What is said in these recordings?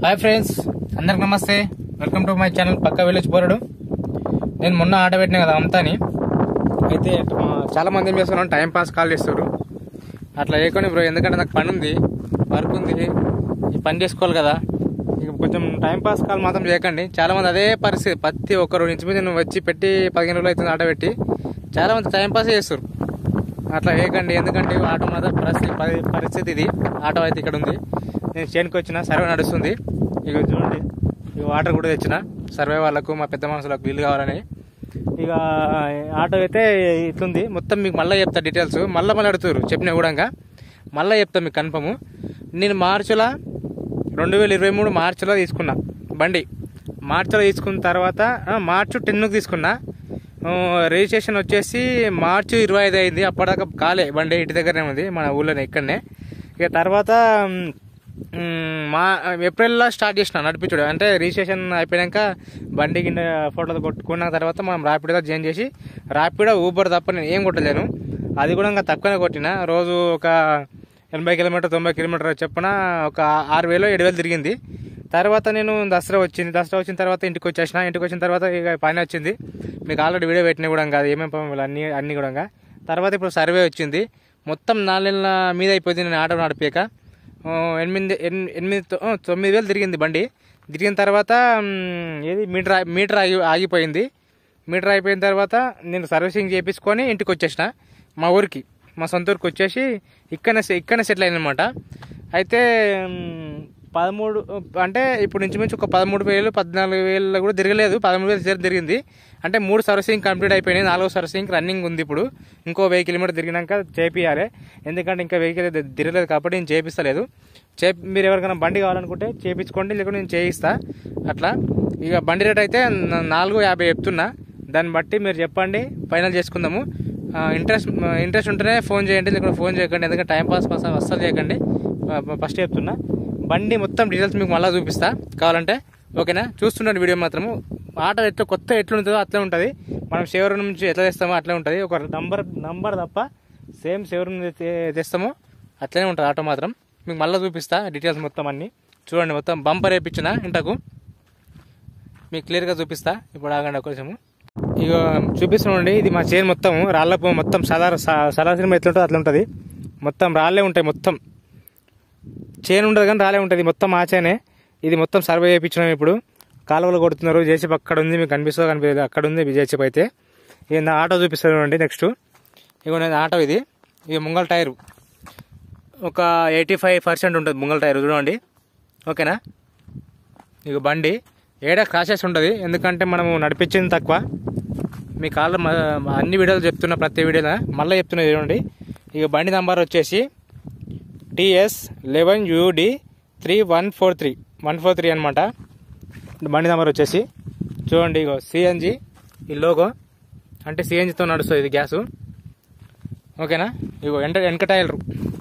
Hi friends అందరికి నమస్తే welcome to my channel పక్క విలేజ్ పోరడు నేను మొన్న ఆట పెట్టిన కదా అమ్ముతాని అయితే ఆ, చాలా మంది ఏం చేస్తున్నారు టైం పాస్ కాల్ చేస్తారు అట్లా చేయకొని బ్రో ఎందుకంటే నాకు పని ఉంది వర్క్ ఉంది ఈ పని చేసుకోవాలి కదా ఇక కొంచెం టైం పాస్ కాల్ మాత్రం చేయకండి చాలా మంది అదే పరిస్థితి ప్రతి ఒక్కరు నుంచి మీద నేను వచ్చి పెట్టి పదిహేను రోజులు అవుతుంది ఆట పెట్టి చాలా మంది టైం పాస్ చేస్తారు అట్లా వేయకండి ఎందుకంటే ఆటో మాత్రం పరిస్థితి పరి- పరిస్థితి ఇది ఆటో అయితే ఇక్కడ ఉంది నేను చేనుకి వచ్చిన సర్వే నడుస్తుంది ఇక చూడండి ఇక వాటర్ కూడా తెచ్చిన సర్వే వాళ్ళకు మా పెద్ద మనుషులకు వీలు కావాలని ఇక ఆటో అయితే ఇట్లుంది మొత్తం మీకు మళ్ళీ చెప్తా డీటెయిల్స్ మళ్ళీ మళ్ళీ అడుగుతారు చెప్పిన కూడా మళ్ళీ చెప్తా మీకు కన్ఫర్మ్ నేను మార్చిలో రెండు వేల ఇరవై మూడు మార్చిలో తీసుకున్నా బండి మార్చిలో తీసుకున్న తర్వాత ఆ, మార్చి టెన్కి తీసుకున్నా ఆ, రిజిస్ట్రేషన్ వచ్చేసి మార్చి ఇరవై ఐదు అయింది అప్పటిదాకా కాలే బండి ఇంటి దగ్గరనే ఉంది మన ఊళ్ళోనే ఇక్కడనే ఇక తర్వాత మ్, మా ఏప్రిల్లో స్టార్ట్ చేసిన నడిపించుడు అంటే రిజిస్ట్రేషన్ అయిపోయాక బండి కింద ఫోటోలు కొట్టుకున్న తర్వాత మనం ర్యాపిడోగా చేంజ్ చేసి ర్యాపిడో ఊబర్ తప్ప నేను ఏం కొట్టలేను అది కూడా ఇంకా తక్కువనే కొట్టిన రోజు ఒక ఎనభై కిలోమీటర్ తొంభై కిలోమీటర్ చెప్పున ఒక ఆరు వేలు ఏడు వేలు తిరిగింది తర్వాత నేను దసరా వచ్చింది దసరా వచ్చిన తర్వాత ఇంటికి వచ్చేసిన ఇంటికి వచ్చిన తర్వాత ఇక పని వచ్చింది మీకు ఆల్రెడీ వీడియో పెట్టిన కూడా కాదు ఏమేమి పనులు అన్ని అన్ని కూడా తర్వాత ఇప్పుడు సర్వే వచ్చింది మొత్తం నాలుగు నెలల మీద అయిపోయింది నేను ఆటో నడిపాక ఆ, ఎనిమిది ఎన్- ఎనిమిది తొ- ఆ, తొమ్మిది వేలు తిరిగింది బండి తిరిగిన తర్వాత మ్, ఏది మీటర్ ఆ- మీటర్ ఆగి ఆగిపోయింది మీటర్ అయిపోయిన తర్వాత నేను సర్వీసింగ్ చేయించుకొని ఇంటికి వచ్చేసిన మా ఊరికి మా సొంత ఊరికి వచ్చేసి ఇక్కడనే సె- ఇక్కడనే సెటిల్ అయిందనమాట అయితే మ్, పదమూడు అంటే ఇప్పుడు ఇంచుమించు ఒక పదమూడు వేలు పద్నాలుగు వేలు కూడా తిరగలేదు పదమూడు వేలు సేపు తిరిగింది అంటే మూడు సర్వీసింగ్ కంప్లీట్ అయిపోయినాయి నాలుగో సర్వీసింగ్ రన్నింగ్ ఉంది ఇప్పుడు ఇంకో వెయ్యి కిలోమీటర్ తిరిగినాక చేపియాలి ఎందుకంటే ఇంకా వెహికల్ అయితే తిరగలేదు కాబట్టి నేను చేపిస్తలేదు చే మీరు ఎవరికైనా బండి కావాలనుకుంటే చేపించుకోండి లేకుంటే నేను చేయిస్తా అట్లా ఇక బండి రేట్ అయితే నా- నాలుగు యాభై చెప్తున్నా దాన్ని బట్టి మీరు చెప్పండి ఫైనల్ చేసుకుందాము ఇంట్రెస్ట్ ఇంట్రెస్ట్ ఉంటేనే ఫోన్ చేయండి లేకుంటే ఫోన్ చేయకండి ఎందుకంటే టైం పాస్ పాస్ అస్సలు చేయకండి ఫస్ట్ చెప్తున్నా బండి మొత్తం డీటెయిల్స్ మీకు మళ్ళీ చూపిస్తా కావాలంటే ఓకేనా చూస్తుండండి వీడియో మాత్రము ఆటో ఎట్లా కొత్త ఎట్లా ఉంటుందో అట్లే ఉంటుంది మనం షేవర్ నుంచి ఎట్లా తెస్తామో అట్లే ఉంటుంది ఒక నంబర్ నంబర్ తప్ప సేమ్ షేవర్ నుంచి తె- తెస్తామో అట్లనే ఉంటుంది ఆటో మాత్రం మీకు మళ్ళీ చూపిస్తా డీటెయిల్స్ మొత్తం అన్ని చూడండి మొత్తం బంపర్ వేయించిన ఇంటకు మీకు క్లియర్గా చూపిస్తా ఇప్పుడు ఆగండి ఒక నిమిషము ఇక చూపిస్తున్నాండి ఇది మా చేను మొత్తం రాళ్ళపు మొత్తం సలార సలార సినిమా ఎట్లుంటుంది అట్లా ఉంటుంది మొత్తం రాళ్ళే ఉంటాయి మొత్తం చేను ఉండదు కానీ రాలే ఉంటుంది మొత్తం ఆ చేనే ఇది మొత్తం సర్వే చేయించినాం ఇప్పుడు కాలువలు కొడుతున్నారు జేసీపీ అక్కడ ఉంది మీకు కనిపిస్తుందో కనిపించదు అక్కడ ఉంది జేసీపీ అయితే ఇక నా ఆటో చూపిస్తాను అండి నెక్స్ట్ ఇక నేను ఆటో ఇది ఇక ముంగల్ టైరు ఒక ఎయిటీ ఫైవ్ పర్సెంట్ ఉంటుంది ముంగల్ టైర్ చూడండి ఓకేనా ఇక బండి ఏడా క్రాషెస్ ఉంటుంది ఎందుకంటే మనము నడిపించింది తక్కువ మీ కాళ్ళు అన్ని వీడియోలు చెప్తున్నా ప్రతి వీడియోలో మళ్ళీ చెప్తున్నా చూడండి ఇక బండి నంబర్ వచ్చేసి TS eleven UD three one four three one four three అనమాట బండి నెంబర్ వచ్చేసి చూడండి ఇగో సిఎన్జి ఈ లోగో అంటే సిఎన్జితో నడుస్తుంది ఇది గ్యాసు ఓకేనా ఇగో ఎంట వెనక టైలరు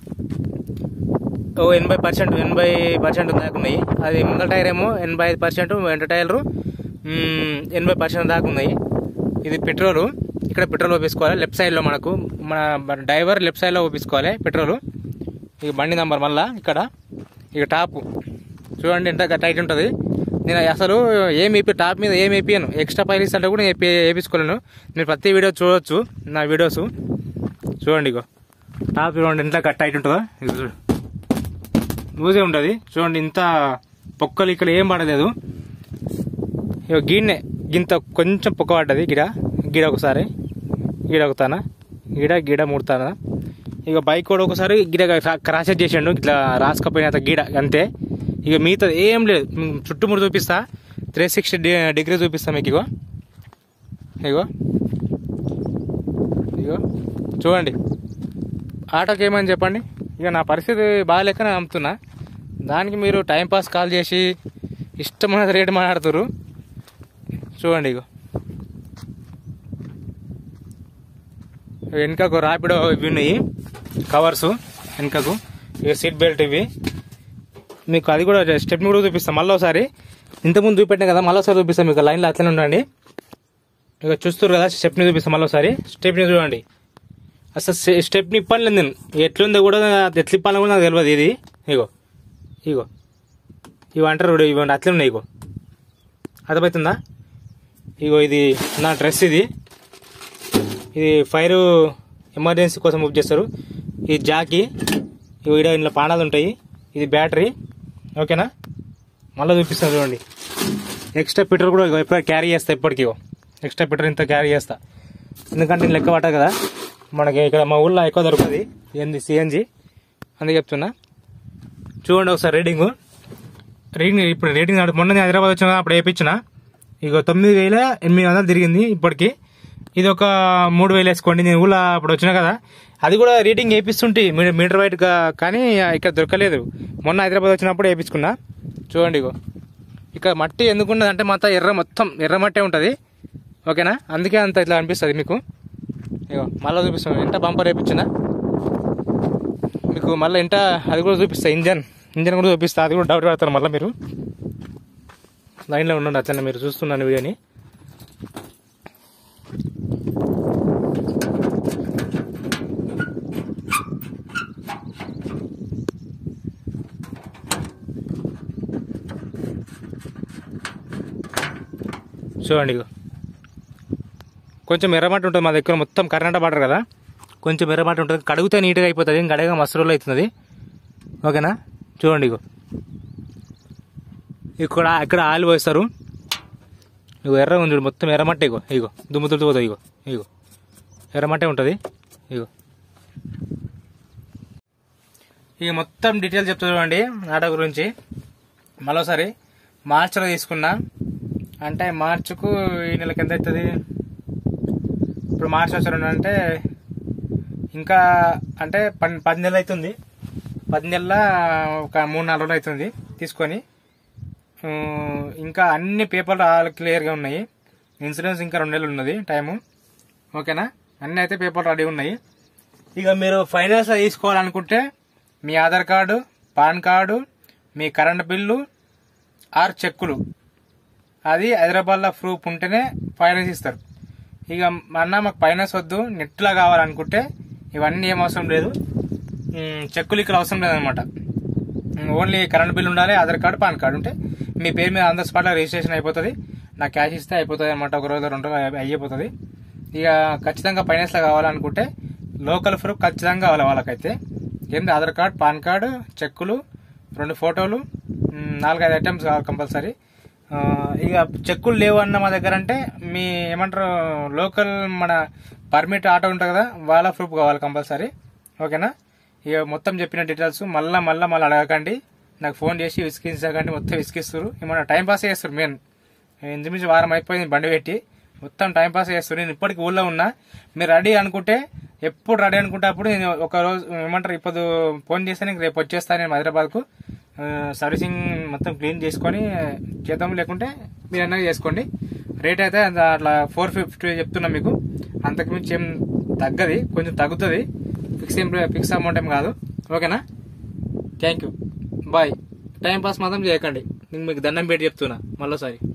ఓ ఎనభై పర్సెంట్ ఎనభై పర్సెంట్ దాకా ఉన్నాయి అది ముంగల టైర్ ఏమో ఎనభై ఐదు పర్సెంట్ వెంట టైలరు మ్, ఎనభై పర్సెంట్ దాకా ఉన్నాయి ఇది పెట్రోలు ఇక్కడ పెట్రోల్ ఓపించుకోవాలి లెఫ్ట్ సైడ్లో మనకు మన డ్రైవర్ లెఫ్ట్ సైడ్లో ఓపించుకోవాలి పెట్రోలు ఇక బండి నంబర్ మళ్ళా ఇక్కడ ఇక టాప్ చూడండి ఎంత టైట్ ఉంటుంది నేను అసలు ఏం వేపి టాప్ మీద ఏం వేపియను ఎక్స్ట్రా పైలీస్ అంటే కూడా వేపి వేపించుకోలేను మీరు ప్రతి వీడియో చూడొచ్చు నా వీడియోస్ చూడండి ఇగో టాప్ చూడండి ఎంత టైట్ ఉంటుందో ఇది చూడు లూజే ఉంటుంది చూడండి ఇంత పొక్కలు ఇక్కడ ఏం పడలేదు ఇక గిన్నె గింత కొంచెం పొక్క పడ్డది గిడ గిడ ఒకసారి గిడ ఒకతాన గిడ గిడ మూడతాన ఇక బైక్ కూడా ఒకసారి గిడ క్రాషెస్ చేసిండు ఇట్లా రాసుకపోయినంత గిడ అంతే ఇక మిగతా ఏం లేదు మ్, చుట్టుముడు చూపిస్తా త్రీ సిక్స్టీ డిగ్రీ చూపిస్తా మీకు ఇగో ఇగో ఇగో చూడండి ఆటోకి ఏమని చెప్పండి ఇక నా పరిస్థితి బాగాలేక నేను అమ్ముతున్నా దానికి మీరు టైంపాస్ కాల్ చేసి ఇష్టమైన రేటు మాట్లాడుతున్నారు చూడండి ఇగో వెనుకకు ర్యాపిడో ఇవి ఉన్నాయి కవర్స్ వెనుకకు ఇక సీట్ బెల్ట్ ఇవి మీకు అది కూడా స్టెప్ని కూడా చూపిస్తాం మళ్ళీ ఒకసారి ఇంతకుముందు చూపెట్టాం కదా మళ్ళీ ఒకసారి చూపిస్తాం మీకు లైన్లో అట్లనే ఉండండి ఇక చూస్తారు కదా స్టెప్ని చూపిస్తాం మళ్ళీ ఒకసారి స్టెప్ని చూడండి అసలు స్టె- స్టెప్ని ఇప్పని లేదు నేను ఎట్లుందో కూడా ఎట్లా ఇప్పాలో కూడా నాకు తెలియదు ఇది ఇగో ఇగో ఇవి అంటారు చూడు, ఇవి అట్లే ఉన్నాయి ఇగో అర్థమవుతుందా ఇగో ఇది నా డ్రెస్ ఇది ఇది ఫైర్ ఎమర్జెన్సీ కోసం బుక్ చేస్తారు ఇది జాకీ ఇవి ఈడ ఇంట్లో పానాలు ఉంటాయి ఇది బ్యాటరీ ఓకేనా మళ్ళీ చూపిస్తాను చూడండి ఎక్స్ట్రా పెట్రోల్ కూడా ఇగో ఎప్పుడు క్యారీ చేస్తా ఇప్పటికీ ఇగో. ఎక్స్ట్రా పెట్రోల్ ఇంత క్యారీ చేస్తా ఎందుకంటే నేను లెక్క పట్టా కదా మనకి ఇక్కడ మా ఊళ్ళో ఎక్కువ దొరుకుతుంది ఏంది సిఎన్జి అందుకే చెప్తున్నా చూడండి ఒకసారి రేటింగ్ రేటింగ్ ఇప్పుడు రేటింగ్ నాడు మొన్న నేను హైదరాబాద్ వచ్చిన అప్పుడు వేయించిన ఇక తొమ్మిది వేల ఎనిమిది వందలు తిరిగింది ఇప్పటికి ఇది ఒక మూడు వేలు వేసుకోండి నేను ఊళ్ళో అప్పుడు వచ్చినా కదా అది కూడా రేటింగ్ వేపిస్తుంటే మీ- మీటర్ వైట్ గా కానీ ఇక్కడ దొరకలేదు మొన్న హైదరాబాద్ వచ్చినప్పుడు వేయించుకున్నా చూడండి ఇగో ఇక్కడ మట్టి ఎందుకున్నది అంటే మొత్తం ఎర్ర మొత్తం ఎర్ర మట్టే ఉంటుంది ఓకేనా అందుకే అంత ఇట్లా అనిపిస్తుంది మీకు ఇగో మళ్ళీ చూపిస్తాను ఎంత బంపర్ వేయించిన మీకు మళ్ళీ ఎంత అది కూడా చూపిస్తా ఇంజన్ ఇంజన్ కూడా చూపిస్తా అది కూడా డౌట్ పడతారు మళ్ళీ మీరు లైన్లో ఉండండి అట్లనే మీరు చూస్తున్నాను వీడియోని చూడండి ఇగో కొంచెం ఎర్రమట్టి ఉంటుంది మా దగ్గర మొత్తం కర్ణాటక బార్డర్ కదా కొంచెం ఎర్రమట్టి ఉంటుంది కడిగితే నీట్గా అయిపోతుంది ఇంకా కడగగా మస్తు రోజులు అవుతుంది ఓకేనా చూడండి ఇగో ఇక్కడ ఇక్కడ ఆయిల్ పోస్తారు ఇగో ఎర్ర ఉంది చూడు, మొత్తం ఎర్రమట్టే ఇగో ఇగో దుమ్ము తుడిపోతుంది ఇగో ఇగో ఎర్రమట్టే ఉంటుంది ఇగో ఇక మొత్తం డీటెయిల్స్ చెప్తా చూడండి ఆటో గురించి మరోసారి మార్చిలో తీసుకున్నా అంటే మార్చుకు ఈ నెలకి ఎంత అవుతుంది ఇప్పుడు మార్చి వచ్చారు అంటే ఇంకా అంటే పన్ పది నెలలు అవుతుంది పది నెలల ఒక మూడు నాలుగు రోజులు అవుతుంది తీసుకొని ఆ, ఇంకా అన్ని పేపర్లు ఆల్ క్లియర్గా ఉన్నాయి ఇన్సూరెన్స్ ఇంకా రెండు నెలలు ఉన్నది టైము ఓకేనా అన్ని అయితే పేపర్లు రెడీ ఉన్నాయి ఇక మీరు ఫైనాన్స్ తీసుకోవాలనుకుంటే మీ ఆధార్ కార్డు పాన్ కార్డు మీ కరెంట్ బిల్లు ఆర్ చెక్కులు అది హైదరాబాద్లో ప్రూఫ్ ఉంటేనే ఫైనాన్స్ ఇస్తారు ఇక అన్న మాకు ఫైనాన్స్ వద్దు నెట్లో కావాలనుకుంటే ఇవన్నీ ఏం అవసరం లేదు ఉమ్, చెక్కులు ఇక్కడ అవసరం లేదనమాట ఓన్లీ కరెంట్ బిల్ ఉండాలి ఆధార్ కార్డు పాన్ కార్డు ఉంటే మీ పేరు మీద ఆన్ ద స్పాట్లో రిజిస్ట్రేషన్ అయిపోతుంది నా క్యాష్ ఇస్తే అయిపోతుంది అనమాట ఒక రోజు రెండు రోజులు అయిపోతుంది ఇక ఖచ్చితంగా ఫైనాన్స్లో కావాలనుకుంటే లోకల్ ప్రూఫ్ ఖచ్చితంగా కావాలి వాళ్ళకైతే ఏంటి ఆధార్ కార్డ్ పాన్ కార్డు చెక్కులు రెండు ఫోటోలు ఉమ్, నాలుగైదు ఐటమ్స్ కావాలి కంపల్సరీ ఆ, ఇక చెక్కులు లేవు అన్న మా దగ్గర అంటే మీ ఏమంటారు లోకల్ మన పర్మిట్ ఆటో ఉంటుంది కదా వాళ్ళ ప్రూఫ్ కావాలి కంపల్సరీ ఓకేనా ఇక మొత్తం చెప్పిన డీటెయిల్స్ మళ్ళా మళ్ళా మళ్ళీ అడగకండి నాకు ఫోన్ చేసి విసిగించకండి మొత్తం విసిగిస్తారు ఏమన్నా టైం పాస్ చేస్తారు మెయిన్ ఇంచుమించు వారం అయిపోయింది బండి పెట్టి మొత్తం టైం పాస్ చేస్తారు నేను ఇప్పటికి ఊళ్ళో ఉన్నా మీరు రెడీ అనుకుంటే ఎప్పుడు రెడీ అనుకుంటే అప్పుడు నేను ఒక రోజు ఏమంటారు ఇప్పుడు ఫోన్ చేస్తే నేను రేపు వచ్చేస్తాను నేను హైదరాబాద్కు ఆ, సర్వీసింగ్ మొత్తం క్లీన్ చేసుకొని చేద్దాం లేకుంటే మీరు అన్నది చేసుకోండి రేట్ అయితే అంత అట్లా ఫోర్ ఫిఫ్టీ చెప్తున్నా మీకు అంతకు మించి ఏం తగ్గది కొంచెం తగ్గుతుంది ఫిక్స్ ఏం ఫిక్స్ అమౌంట్ ఏం కాదు ఓకేనా thank you bye time pass మాత్రం చేయకండి నేను మీకు దండం పెట్టి చెప్తున్నా మళ్ళీసారి